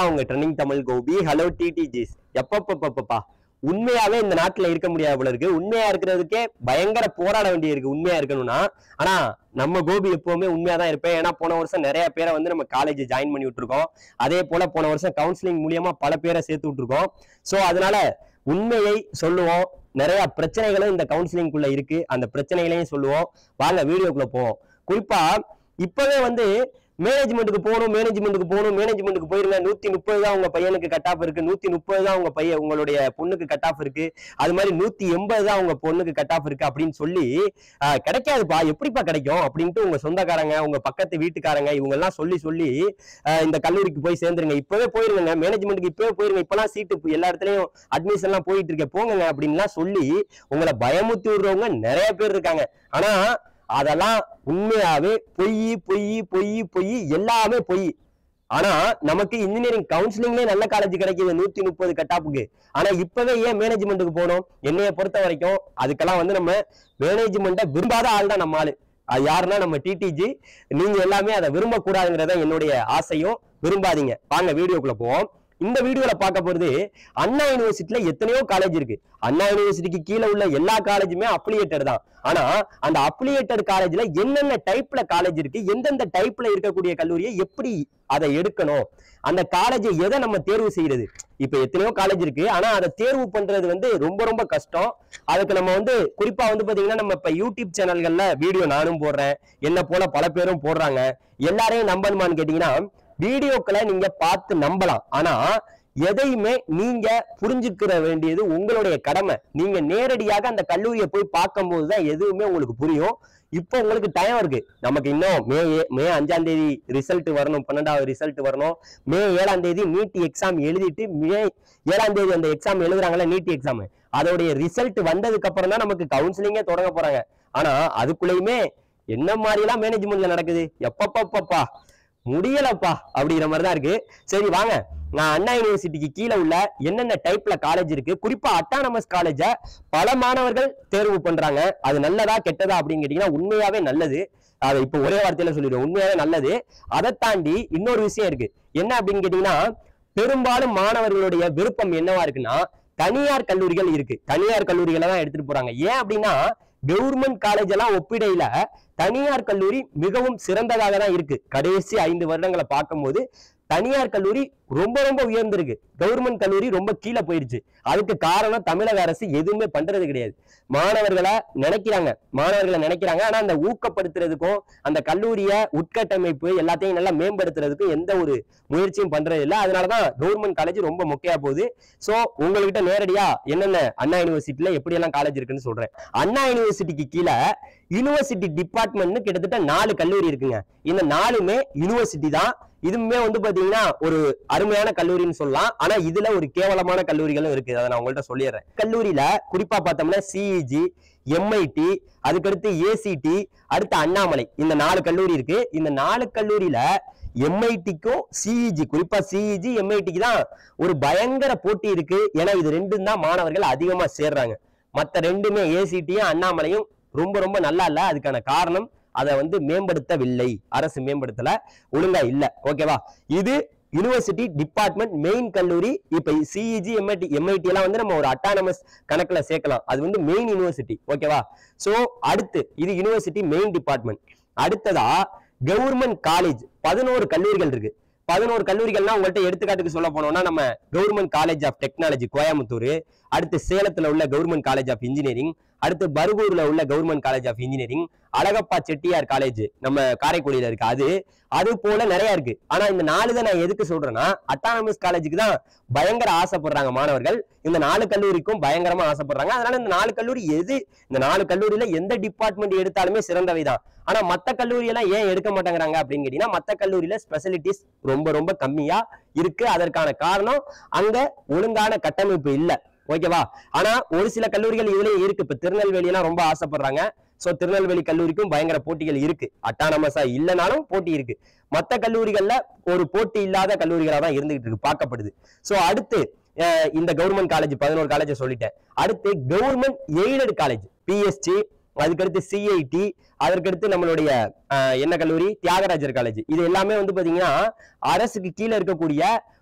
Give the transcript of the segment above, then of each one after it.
நான் உங்க trending Tamil Gopi hello டிடிஜிஸ் எப்பப்பப்பப்பா உண்மையாவே இந்த நாட்டுல இருக்க முடியாது போல இருக்கு உண்மையா இருக்கிறதுக்கே பயங்கர போராட வேண்டி இருக்கு உண்மையா இருக்கணும்னா ஆனா நம்ம கோபி எப்பவுமே உண்மையா தான் இருப்பேன் ஏன்னா போன வருஷம் நிறைய பேரை வந்து நம்ம காலேஜ் ஜாயின் பண்ணி விட்டுருக்கோம் அதே போல போன வருஷம் கவுன்சிலிங் மூலியமா பல பேரை சேர்த்து விட்டுருக்கோம் சோ அதனால உண்மையை சொல்லுவோம் நிறைய பிரச்சனைகளும் இந்த கவுன்சிலிங்குள்ள இருக்கு அந்த பிரச்சனைகளையும் சொல்லுவோம் வாங்க வீடியோக்குள்ள போவோம் குறிப்பா இப்பவே வந்து மேனேஜ்மெண்ட்டுக்கு போகணும் மேனேஜ்மெண்ட்டுக்கு போகணும் மேனேஜ்மெண்ட்டுக்கு போயிருங்க நூத்தி முப்பது தான் உங்க பையனுக்கு கட் ஆஃப் இருக்கு நூத்தி முப்பது தான் உங்க பையன் உங்களுடைய பொண்ணுக்கு கட் ஆஃப் இருக்கு அது மாதிரி நூத்தி எண்பது தான் உங்க பொண்ணுக்கு கட் ஆஃப் இருக்கு அப்படின்னு சொல்லி ஆஹ், கிடைக்காதுப்பா எப்படிப்பா கிடைக்கும் அப்படின்ட்டு உங்க சொந்தக்காரங்க உங்க பக்கத்து வீட்டுக்காரங்க இவங்க எல்லாம் சொல்லி சொல்லி ஆஹ், இந்த கல்லூரிக்கு போய் சேர்ந்துருங்க இப்பவே போயிருங்க மேனேஜ்மெண்ட்டுக்கு இப்பவே போயிருங்க இப்பெல்லாம் சீட்டு எல்லா இடத்துலயும் அட்மிஷன் எல்லாம் போயிட்டு இருக்க போங்க அப்படின்லாம் சொல்லி உங்களை பயமுத்தி விடுறவங்க நிறைய பேர் இருக்காங்க ஆனா அதெல்லாம் உண்மையாவே பொய் பொய் பொய் பொய் எல்லாமே பொய் ஆனா நமக்கு இன்ஜினியரிங் கவுன்சிலிங்லேயே நல்ல காலேஜ் கிடைக்குது நூத்தி முப்பது கட்டாப்புக்கு ஆனா இப்பவே ஏன் மேனேஜ்மெண்ட்டுக்கு போகணும் என்னைய பொறுத்த வரைக்கும் அதுக்கெல்லாம் வந்து நம்ம மேனேஜ்மெண்ட்டை விரும்பாத ஆள் தான் நம்ம ஆளு அது யாருன்னா நம்ம டிடிஜி நீங்க எல்லாமே அதை விரும்பக்கூடாதுங்கிறத என்னுடைய ஆசையும் விரும்பாதீங்க வாங்க வீடியோக்குள்ள போவோம் இந்த வீடியோல பார்க்க போறது அண்ணா யூனிவர்சிட்டியில எத்தனையோ காலேஜ் இருக்கு அண்ணா யூனிவர்சிட்டிக்கு கீழே உள்ள எல்லா காலேஜுமே அப்ளியேட்டட் தான் ஆனா அந்த அப்ளியேட்டட் காலேஜ்ல என்னென்ன டைப்ல காலேஜ் இருக்கு எந்தெந்த டைப்ல இருக்கக்கூடிய கல்லூரியை எப்படி அதை எடுக்கணும் அந்த காலேஜை எதை நம்ம தேர்வு செய்யறது இப்ப எத்தனையோ காலேஜ் இருக்கு ஆனா அதை தேர்வு பண்றது வந்து ரொம்ப ரொம்ப கஷ்டம் அதுக்கு நம்ம வந்து குறிப்பா வந்து பாத்தீங்கன்னா நம்ம இப்ப யூடியூப் சேனல்கள்ல வீடியோ நானும் போடுறேன் என்ன போல பல பேரும் போடுறாங்க எல்லாரையும் நம்பணுமான்னு கேட்டீங்கன்னா வீடியோக்களை நீங்க பார்த்து நம்பலாம் ஆனா எதையுமே நீங்க புரிஞ்சுக்கிற வேண்டியது உங்களுடைய கடமை நீங்க நேரடியாக அந்த கல்லூரியை போய் பார்க்கும்போது தான் எதுவுமே உங்களுக்கு புரியும் இப்போ உங்களுக்கு டைம் இருக்கு நமக்கு இன்னும் மே ஏ- மே அஞ்சாம் தேதி ரிசல்ட் வரணும் பன்னெண்டாவது ரிசல்ட் வரணும் மே ஏழாம் தேதி நீட் எக்ஸாம் எழுதிட்டு மே ஏழாம் தேதி அந்த எக்ஸாம் எழுதுறாங்கல்ல நீட் எக்ஸாம் அதோடைய ரிசல்ட் வந்ததுக்கு அப்புறம் தான் நமக்கு கவுன்சிலிங்கே தொடங்க போறாங்க ஆனா அதுக்குள்ளயுமே என்ன மாதிரி எல்லாம் மேனேஜ்மெண்ட்ல நடக்குது எப்பப்பப்பப்பா முடியலப்பா அப்படிங்கிற மாதிரி தான் இருக்கு சரி வாங்க நான் அண்ணா யூனிவர்சிட்டிக்கு கீழே உள்ள என்னென்ன டைப்ல காலேஜ் இருக்கு குறிப்பா அட்டானமஸ் காலேஜ பல மாணவர்கள் தேர்வு பண்றாங்க அது நல்லதா கெட்டதா அப்படின்னு கேட்டீங்கன்னா உண்மையாவே நல்லது அதை இப்போ ஒரே வார்த்தையில சொல்லிடுவேன் உண்மையாவே நல்லது அதை தாண்டி இன்னொரு விஷயம் இருக்கு என்ன அப்படின்னு கேட்டீங்கன்னா பெரும்பாலும் மாணவர்களுடைய விருப்பம் என்னவா இருக்குன்னா தனியார் கல்லூரிகள் இருக்கு தனியார் கல்லூரிகளை தான் எடுத்துட்டு போறாங்க ஏன் அப்படின்னா கவர்மெண்ட் காலேஜ் எல்லாம் ஒப்பிடையில தனியார் கல்லூரி மிகவும் சிறந்ததாக தான் இருக்கு கடைசி ஐந்து வருடங்களை பார்க்கும்போது தனியார் கல்லூரி ரொம்ப ரொம்ப உயர்ந்திருக்கு கவர்மெண்ட் கல்லூரி ரொம்ப கீழே போயிருச்சு அதுக்கு காரணம் தமிழக அரசு எதுவுமே பண்றது கிடையாது மாணவர்களை நினைக்கிறாங்க மாணவர்களை நினைக்கிறாங்க ஆனா அந்த ஊக்கப்படுத்துறதுக்கும் அந்த கல்லூரிய உட்கட்டமைப்பு எல்லாத்தையும் நல்லா மேம்படுத்துறதுக்கும் எந்த ஒரு முயற்சியும் பண்றது இல்லை அதனாலதான் கவர்மெண்ட் காலேஜ் ரொம்ப மொக்கையா போகுது சோ உங்ககிட்ட நேரடியா என்னென்ன அண்ணா யூனிவர்சிட்டியில எப்படி எல்லாம் காலேஜ் இருக்குன்னு சொல்றேன் அண்ணா யூனிவர்சிட்டிக்கு கீழே யூனிவர்சிட்டி டிபார்ட்மெண்ட்னு கிட்டத்தட்ட நாலு கல்லூரி இருக்குங்க இந்த நாலுமே யூனிவர்சிட்டி தான் இதுவுமே வந்து பாத்தீங்கன்னா ஒரு அருமையான கல்லூரின்னு சொல்லலாம் ஆனா இதுல ஒரு கேவலமான கல்லூரிகளும் இருக்கு அதை நான் உங்கள்ட்ட சொல்லிடுறேன் கல்லூரியில குறிப்பா பார்த்தோம்னா சிஇஜி எம்ஐடி அதுக்கடுத்து ஏசிடி அடுத்து அண்ணாமலை இந்த நாலு கல்லூரி இருக்கு இந்த நாலு கல்லூரியில எம்ஐடிக்கும் சிஇஜி குறிப்பா சிஇஜி எம்ஐடிக்கு தான் ஒரு பயங்கர போட்டி இருக்கு ஏன்னா இது ரெண்டும் தான் மாணவர்கள் அதிகமா சேர்றாங்க மத்த ரெண்டுமே ஏசிடியும் அண்ணாமலையும் ரொம்ப ரொம்ப நல்லா இல்ல அதுக்கான காரணம் அதை வந்து மேம்படுத்தவில்லை அரசு மேம்படுத்தல ஒழுங்கா இல்ல ஓகேவா இது யுனிவர்சிட்டி டிபார்ட்மெண்ட் மெயின் கல்லூரி இப்ப சிஇஜி எம்ஐடி எம்ஐடி எல்லாம் வந்து நம்ம ஒரு அட்டானமஸ் கணக்குல சேர்க்கலாம் அது வந்து மெயின் யூனிவர்சிட்டி ஓகேவா சோ அடுத்து இது யூனிவர்சிட்டி மெயின் டிபார்ட்மெண்ட் அடுத்ததா கவர்மெண்ட் காலேஜ் பதினோரு கல்லூரிகள் இருக்கு பதினோரு கல்லூரிகள்னா உங்கள்ட்ட எடுத்துக்காட்டுக்கு சொல்ல போனோம்னா நம்ம government college of technology Coimbatore அடுத்து சேலத்துல உள்ள கவர்மெண்ட் காலேஜ் ஆஃப் இன்ஜினியரிங் அடுத்து பர்கூர்ல உள்ள government college of engineering Alagappa Chettiar college நம்ம காரைக்குடியில இருக்கு அது அது போல நிறைய இருக்கு ஆனா இந்த நாலு தான் நான் எதுக்கு சொல்றேன்னா அட்டானமஸ் காலேஜுக்கு தான் பயங்கர ஆசைப்படுறாங்க மாணவர்கள் இந்த நாலு கல்லூரிக்கும் பயங்கரமா ஆசைப்படுறாங்க அதனால இந்த நாலு கல்லூரி எது இந்த நாலு கல்லூரியில எந்த டிபார்ட்மெண்ட் எடுத்தாலுமே சிறந்தவை தான் ஆனா மத்த கல்லூரி எல்லாம் ஏன் எடுக்க மாட்டேங்கிறாங்க அப்படின்னு கேட்டீங்கன்னா மத்த கல்லூரியில ஸ்பெசிலிட்டிஸ் ரொம்ப ரொம்ப கம்மியா இருக்கு அதற்கான காரணம் அங்க ஒழுங்கான கட்டமைப்பு இல்ல ஓகேவா ஆனா ஒரு சில கல்லூரிகள் இதுலயும் இருக்கு இப்ப திருநெல்வேலி எல்லாம் ரொம்ப ஆசைப்படுறாங்க சோ திருநெல்வேலி கல்லூரிக்கும் பயங்கர போட்டிகள் இருக்கு அட்டானமஸா இல்லைனாலும் போட்டி இருக்கு மத்த கல்லூரிகள்ல ஒரு போட்டி இல்லாத கல்லூரிகளா தான் இருந்துகிட்டு இருக்கு பார்க்கப்படுது சோ அடுத்து அஹ், இந்த கவர்மெண்ட் காலேஜ் பதினோரு காலேஜ் சொல்லிட்டேன் அடுத்து கவர்மெண்ட் எய்டட் காலேஜ் பிஎஸ்சி அதுக்கடுத்து சிஐடி அதற்கடுத்து நம்மளுடைய அஹ், என்ன கல்லூரி தியாகராஜர் காலேஜ் இது எல்லாமே வந்து பாத்தீங்கன்னா அரசுக்கு கீழே இருக்கக்கூடிய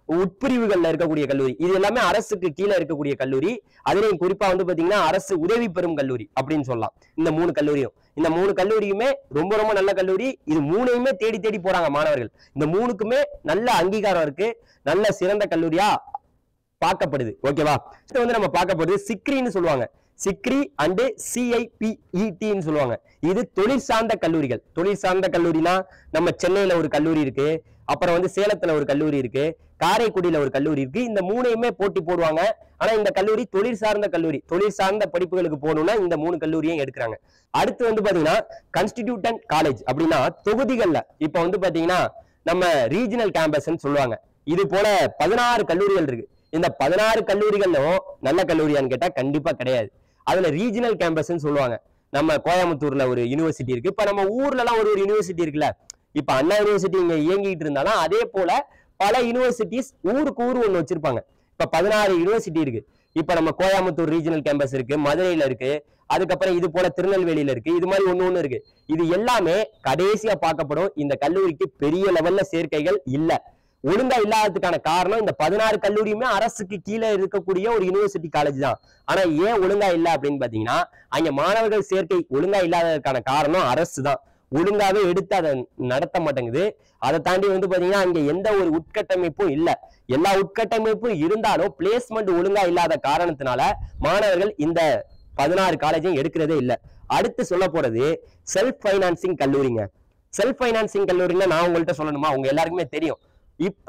உட்பிரிவுகள்ல இருக்கக்கூடிய கல்லூரி இது எல்லாமே அரசுக்கு கீழே இருக்கக்கூடிய கல்லூரி அதுலயும் குறிப்பா வந்து பாத்தீங்கன்னா அரசு உதவி பெறும் கல்லூரி அப்படின்னு சொல்லலாம் இந்த மூணு கல்லூரியும் இந்த மூணு கல்லூரியுமே ரொம்ப ரொம்ப நல்ல கல்லூரி இது மூணையுமே தேடி தேடி போறாங்க மாணவர்கள் இந்த மூணுக்குமே நல்ல அங்கீகாரம் இருக்கு நல்ல சிறந்த கல்லூரியா பார்க்கப்படுது ஓகேவா இது வந்து நம்ம பார்க்க போறது சிக்ரின்னு சொல்லுவாங்க சிக்ரி அண்டு சிஐபிஇடின்னு சொல்லுவாங்க இது தொழில் சார்ந்த கல்லூரிகள் தொழில் சார்ந்த கல்லூரினா நம்ம சென்னையில ஒரு கல்லூரி இருக்கு அப்புறம் வந்து சேலத்துல ஒரு கல்லூரி இருக்கு காரைக்குடியில ஒரு கல்லூரி இருக்கு இந்த மூணையுமே போட்டி போடுவாங்க ஆனா இந்த கல்லூரி தொழில் சார்ந்த கல்லூரி தொழில் சார்ந்த படிப்புகளுக்கு போகணும்னா இந்த மூணு கல்லூரியும் எடுக்கிறாங்க அடுத்து வந்து பாத்தீங்கன்னா கன்ஸ்டிடியூட்டன் காலேஜ் அப்படின்னா தொகுதிகள்ல இப்ப வந்து பாத்தீங்கன்னா நம்ம ரீஜனல் கேம்பஸ்ன்னு சொல்லுவாங்க இது போல பதினாறு கல்லூரிகள் இருக்கு இந்த பதினாறு கல்லூரிகளும் நல்ல கல்லூரியான்னு கேட்டா கண்டிப்பா கிடையாது அதுல ரீஜனல் கேம்பஸ்ன்னு சொல்லுவாங்க நம்ம கோயம்புத்தூர்ல ஒரு யூனிவர்சிட்டி இருக்கு இப்ப நம்ம ஊர்ல எல்லாம் ஒரு ஒரு யூனிவர்சிட்டி இருக்குல்ல இப்ப அண்ணா யூனிவர்சிட்டி இங்க இயங்கிட்டு இருந்தாலும் அதே போல பல யூனிவர்சிட்டிஸ் ஊருக்கு ஊர் ஒண்ணு வச்சிருப்பாங்க இப்ப பதினாறு யூனிவர்சிட்டி இருக்கு இப்ப நம்ம கோயம்புத்தூர் ரீஜனல் கேம்பஸ் இருக்கு மதுரையில இருக்கு அதுக்கப்புறம் இது போல திருநெல்வேலியில இருக்கு இது மாதிரி ஒண்ணு ஒண்ணு இருக்கு இது எல்லாமே கடைசியா பார்க்கப்படும் இந்த கல்லூரிக்கு பெரிய லெவல்ல சேர்க்கைகள் இல்ல ஒழுங்கா இல்லாததுக்கான காரணம் இந்த பதினாறு கல்லூரியுமே அரசுக்கு கீழே இருக்கக்கூடிய ஒரு யூனிவர்சிட்டி காலேஜ் தான் ஆனா ஏன் ஒழுங்கா இல்ல அப்படின்னு பாத்தீங்கன்னா அங்க மாணவர்கள் சேர்க்கை ஒழுங்கா இல்லாததுக்கான காரணம் அரசு தான் ஒழுங்காவே எடுத்து அதை நடத்த மாட்டேங்குது அதை தாண்டி வந்து பாத்தீங்கன்னா அங்க எந்த ஒரு உட்கட்டமைப்பும் இல்ல எல்லா உட்கட்டமைப்பும் இருந்தாலும் பிளேஸ்மெண்ட் ஒழுங்கா இல்லாத காரணத்தினால மாணவர்கள் இந்த பதினாறு காலேஜையும் எடுக்கிறதே இல்ல அடுத்து சொல்ல போறது செல்ஃப் ஃபைனான்சிங் கல்லூரிங்க செல்ஃப் ஃபைனான்சிங் கல்லூரின்னா நான் உங்கள்கிட்ட சொல்லணுமா உங்க எல்லாருக்குமே தெரியும் இப்ப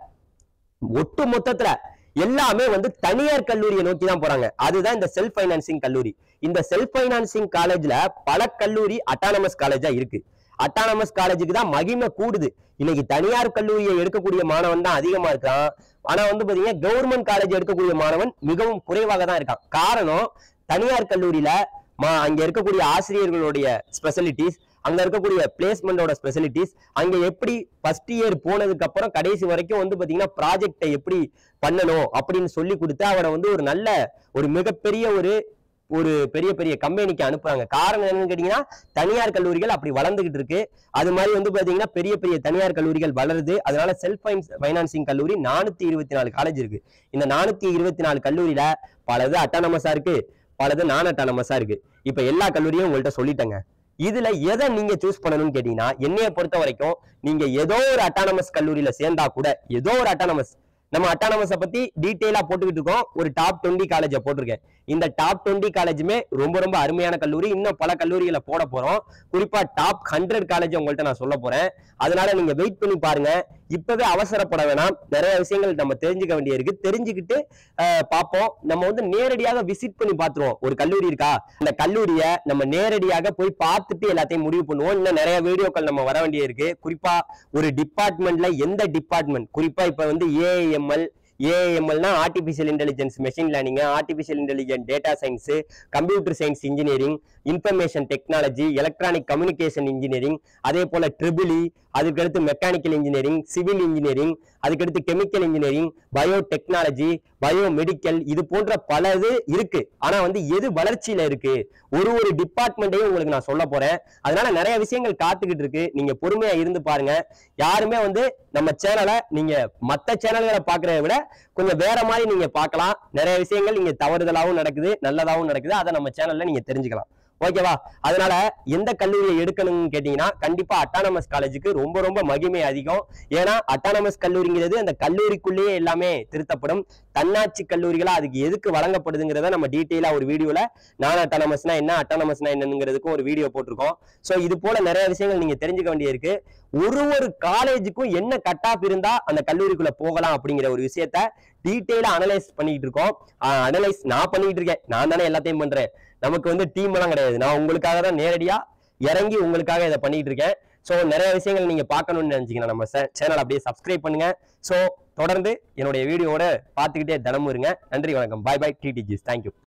ஒட்டு மொத்தத்துல எல்லாமே வந்து தனியார் கல்லூரியை நோக்கி தான் போறாங்க அதுதான் இந்த செல்ஃப் ஃபைனான்சிங் கல்லூரி இந்த செல்ஃப் ஃபைனான்சிங் காலேஜ்ல பல கல்லூரி அட்டானமஸ் காலேஜா இருக்கு அட்டானமஸ் காலேஜுக்கு தான் மகிமை கூடுது இன்னைக்கு தனியார் கல்லூரியை எடுக்கக்கூடிய மாணவன் தான் அதிகமா இருக்கான் ஆனா வந்து பாத்தீங்கன்னா கவர்மெண்ட் காலேஜ் எடுக்கக்கூடிய மாணவன் மிகவும் குறைவாக தான் இருக்கான் காரணம் தனியார் கல்லூரியில மா- அங்க இருக்கக்கூடிய ஆசிரியர்களுடைய ஸ்பெசிலிட்டிஸ் அங்க இருக்கக்கூடிய பிளேஸ்மெண்டோட ஸ்பெசிலிட்டிஸ் அங்க எப்படி ஃபர்ஸ்ட் இயர் போனதுக்கு அப்புறம் கடைசி வரைக்கும் வந்து பாத்தீங்கன்னா ப்ராஜெக்டை எப்படி பண்ணணும் அப்படின்னு சொல்லி கொடுத்து அவனை வந்து ஒரு நல்ல ஒரு மிகப்பெரிய ஒரு ஒரு பெரிய பெரிய கம்பெனிக்கு அனுப்புறாங்க காரணம் என்னன்னு கேட்டீங்கன்னா தனியார் கல்லூரிகள் அப்படி வளர்ந்துகிட்டு இருக்கு அது மாதிரி வந்து பாத்தீங்கன்னா பெரிய பெரிய தனியார் கல்லூரிகள் வளருது அதனால செல்ஃப் ஃபைனான்சிங் கல்லூரி நானூத்தி இருபத்தி நாலு காலேஜ் இருக்கு இந்த நானூத்தி இருபத்தி நாலு கல்லூரியில பலது அட்டானமஸா இருக்கு பலது நான் அட்டானமஸா இருக்கு இப்ப எல்லா கல்லூரியும் உங்கள்கிட்ட சொல்லிட்டேங்க இதுல எதை நீங்க சூஸ் பண்ணணும்னு கேட்டீங்கன்னா என்னைய பொறுத்த வரைக்கும் நீங்க ஏதோ ஒரு அட்டானமஸ் கல்லூரியில சேர்ந்தா கூட ஏதோ ஒரு அட்டானமஸ் நம்ம அட்டானமஸை பத்தி டீட்டெயிலா போட்டுக்கிட்டு இருக்கோம் ஒரு டாப் டுவெண்ட்டி காலேஜை போட்டிருக்கேன் இந்த டாப் டுவெண்ட்டி காலேஜுமே ரொம்ப ரொம்ப அருமையான கல்லூரி இன்னும் பல கல்லூரிகளை போட போறோம் குறிப்பா டாப் ஹண்ட்ரட் காலேஜ் உங்கள்கிட்ட நான் சொல்ல போறேன் அதனால நீங்க வெயிட் பண்ணி பாருங்க இப்பவே அவசரப்பட வேணாம் நிறைய விஷயங்கள் நம்ம தெரிஞ்சுக்க வேண்டியிருக்கு தெரிஞ்சுக்கிட்டு அஹ், பார்ப்போம் நம்ம வந்து நேரடியாக விசிட் பண்ணி பார்த்துருவோம் ஒரு கல்லூரி இருக்கா அந்த கல்லூரியை நம்ம நேரடியாக போய் பார்த்துட்டு எல்லாத்தையும் முடிவு பண்ணுவோம் இன்னும் நிறைய வீடியோக்கள் நம்ம வர வேண்டியிருக்கு குறிப்பா ஒரு டிபார்ட்மெண்ட்ல எந்த டிபார்ட்மெண்ட் குறிப்பா இப்ப வந்து ஏஎம்எல் ஏஎம்எல்னா artificial intelligence machine learning artificial intelligent data science computer science engineering information technology electronic communication engineering அதே போல ட்ரிபிளி அதுக்கடுத்து மெக்கானிக்கல் இன்ஜினியரிங் சிவில் இன்ஜினியரிங் அதுக்கடுத்து chemical engineering bio technology bio medical இது போன்ற பல இது இருக்கு ஆனா வந்து எது வளர்ச்சியில இருக்கு ஒரு ஒரு டிபார்ட்மெண்ட்டையும் உங்களுக்கு நான் சொல்ல போறேன் அதனால நிறைய விஷயங்கள் காத்துக்கிட்டு இருக்கு நீங்க பொறுமையா இருந்து பாருங்க யாருமே வந்து நம்ம சேனலை நீங்க மத்த சேனல்களை பாக்குறத விட கொஞ்சம் வேற மாதிரி நீங்க பார்க்கலாம் நிறைய விஷயங்கள் நீங்க தவறுதலாவும் நடக்குது நல்லதாவும் நடக்குது அதை நம்ம சேனல்ல நீங்க தெரிஞ்சுக்கலாம் ஓகேவா அதனால எந்த கல்லூரியை எடுக்கணும்னு கேட்டீங்கன்னா கண்டிப்பா அட்டானமஸ் காலேஜுக்கு ரொம்ப ரொம்ப மகிமை அதிகம் ஏன்னா அட்டானமஸ் கல்லூரிங்கிறது அந்த கல்லூரிக்குள்ளேயே எல்லாமே திருத்தப்படும் தன்னாட்சி கல்லூரிகளா அதுக்கு எதுக்கு வழங்கப்படுதுங்கிறத நம்ம டீட்டெயிலா ஒரு வீடியோல நான் அட்டானமஸ்னா என்ன அட்டானமஸ்னா என்னங்கிறதுக்கும் ஒரு வீடியோ போட்டிருக்கோம் சோ இது போல நிறைய விஷயங்கள் நீங்க தெரிஞ்சுக்க வேண்டியிருக்கு ஒரு ஒரு காலேஜுக்கும் என்ன கட் ஆஃப் இருந்தா அந்த கல்லூரிக்குள்ள போகலாம் அப்படிங்கிற ஒரு விஷயத்த டீட்டெயிலா அனலைஸ் பண்ணிட்டு இருக்கோம் அனலைஸ் நான் பண்ணிட்டு இருக்கேன் நான் தானே எல்லாத்தையும் பண்றேன் நமக்கு வந்து டீம் எல்லாம் கிடையாது நான் உங்களுக்காக தான் நேரடியா இறங்கி உங்களுக்காக இதை பண்ணிட்டு இருக்கேன் ஸோ நிறைய விஷயங்கள் நீங்க பார்க்கணும்னு நினைச்சீங்கன்னா நம்ம சேனல் அப்படியே சப்ஸ்கிரைப் பண்ணுங்க ஸோ தொடர்ந்து என்னுடைய வீடியோவோட பார்த்துக்கிட்டே தினமும் இருங்க நன்றி வணக்கம் பாய் பாய் டிடிஜிஸ் தேங்க்யூ